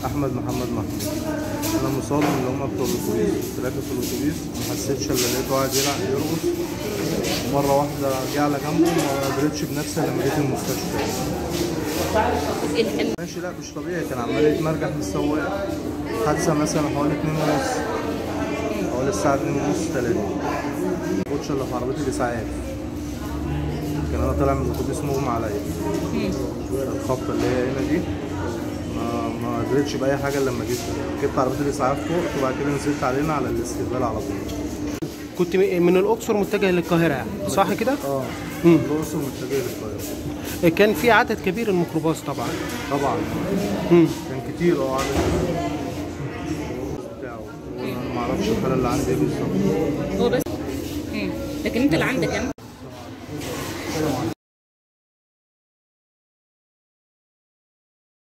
احمد محمد محمود انا مصاب من اللي هم بتوع الاتوبيس كنت راكب في الاتوبيس ما حسيتش الا لقيته قاعد يلعب يرقص مره واحده جه على جنبه ما قدرتش بنفسي لما جيت المستشفى ايه الحلم ماشي لا مش طبيعي كان عمال يتمرجح من السواق حادثه مثلا حوالي اتنين ونص حوالي الساعه اتنين ونص تلاته كنتش الا في عربيه الاسعاف كان انا طالع من الاتوبيس مغمى عليا الخبطه اللي هي هنا دي ما ما قدرتش باي حاجه إلا لما جيت جبت عربيه الاسعاف فوق وبعد كده نزلت علينا على الاستقبال على طول كنت م- من الاقصر متجه للقاهره يعني صح كده اه مم. الاقصر متجه للقاهره كان في عدد كبير الميكروباص طبعا طبعا مم. كان كتير اه عدد بتاعه وانا ما اعرفش الحاله اللي عندي ايه بالظبط هو بس مم. لكن انت اللي عندك انت